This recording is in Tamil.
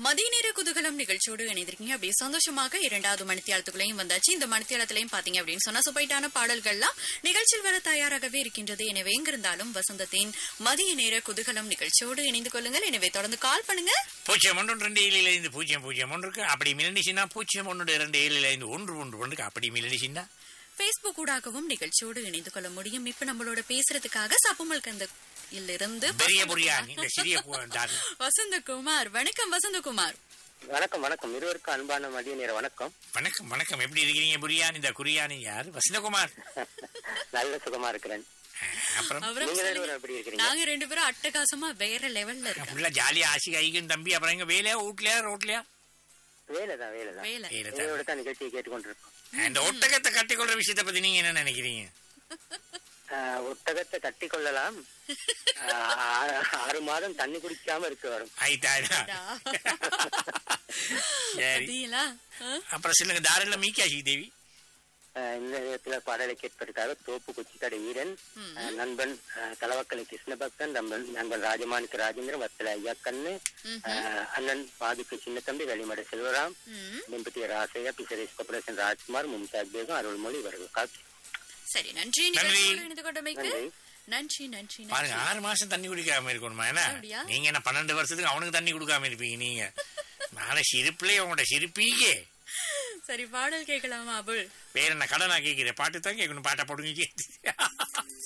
மதிய நேர குதூகலம் நிகழ்ச்சியோடு இணைந்திருக்கீங்க அப்படியே சந்தோஷமாக இரண்டாவது மணித்தியாலத்துக்குள்ளேயும் வந்தாச்சு இந்த மணித்தியாலத்திலையும் பாத்தீங்க அப்படின்னு சொன்னா சுப்பைட்டான பாடல்கள்லாம் நிகழ்ச்சியில் வர தயாராகவே இருக்கின்றது எனவே எங்கிருந்தாலும் வசந்தத்தின் மதிய நேர குதூகலம் நிகழ்ச்சியோடு இணைந்து கொள்ளுங்கள் எனவே தொடர்ந்து கால் பண்ணுங்க பூஜ்ஜியம் ஒன்று ரெண்டு ஏழில் ஐந்து பூஜ்ஜியம் பூஜ்ஜியம் ஒன்று இருக்கு அப்படி மிலனிச்சுன்னா பூஜ்ஜியம் ஒன்று இரண்டு ஏழில் ஐந்து ஒன்று ஒன்று ஒன்றுக்கு அப்படி மிலனிச்சுன்னா பேஸ்புக் ஊடாகவும் நிகழ்ச்சியோடு இணைந்து கொள்ள முடியும் இப்ப நம்மளோட பேசுறதுக்காக சப்புமல் கந்த இருந்து பெரிய புரியாணி இந்த சிறிய பு- தாது. வசந்தகுமார் வணக்கம் வசந்தகுமார் வணக்கம் வணக்கம் இருவருக்கும் அன்பான மதிய நேர வணக்கம் வணக்கம் வணக்கம் எப்படி இருக்கிறீங்க புரியாணி இந்த குறியாணி யார் வசந்தகுமார் நல்ல சுகமா இருக்கிறேன் அப்புறம் அவரும் நீங்க சொல்லுங்க. ரெண்டு எப்படி இருக்கிறீங்க நாங்க ரெண்டு பேரும் அட்டகாசமா வேற லெவல்ல இருக்கோம் ஃபுல்லா ஜாலியா ஆசி ஐகன் தம்பி அப்புறம் எங்க வேலையா வீட்லயா ரோட்லயா வேலைதான் வேலைதான் வேலை வேலை தான். வேலையோட தான் நிகழ்ச்சியை கேட்டுக்கொண்டிருக்கோம் இந்த ஒட்டகத்தை கட்டிக்கொள்ற விஷயத்தை பத்தி நீங்க என்ன நினைக்கிறீங்க ஆஹ், ஒட்டகத்தை கட்டி கொள்ளலாம் ஆஹ், ஆறு ஆறு மாதம் தண்ணி குடிக்காம இருக்கு வரும் ஆயிட்டா டா. சரி பாத்தீங்களா? ஆ? அப்புறம் சொல்லுங்க தாராள மீக்காசி தேவி ஆஹ், இந்த நேரத்துல பாடலை கேட்பதற்காக தோப்பு குச்சிக்கடை வீரன் ஆஹ், நண்பன் ஆஹ், தலவக்கலை கிருஷ்ணபக்தன் நண்பன் நண்பன் ராஜமாணிக்க ராஜேந்திரன் வத்தல ஐயா கண்ணு ஆஹ், அண்ணன் பாதுக்கு சின்னத்தம்பி வெளிமடை செல்வராம் ம். நிம்பத்தி ராசையா பிசரேஸ் கபரேசன் ராஜ்குமார் மும்தாஜ் பேகம் அருள்மொழி இவர்கள் காட்சி சரி நன்றி நன்றி. நிகழ்ச்சியோடு இணைந்து கொண்டமைக்கு நன்றி. நன்றி நன்றி பாருங்க நன்றி ஆறு மாசம் தண்ணி குடிக்காம இருக்கணுமா என்ன அப்படியா? நீங்க என்ன பன்னெண்டு வருஷத்துக்கு அவனுக்கு தண்ணி கொடுக்காம இருப்பீங்க நீங்க நாளை சிரிப்புலயே உங்களோட சிரிப்பீங்க சரி பாடல் கேட்கலாமா அபுல் வேற என்ன கடனா கேட்கிறேன் பாட்டு தான் கேட்கணும் பாட்டை போடுங்க கேட்டு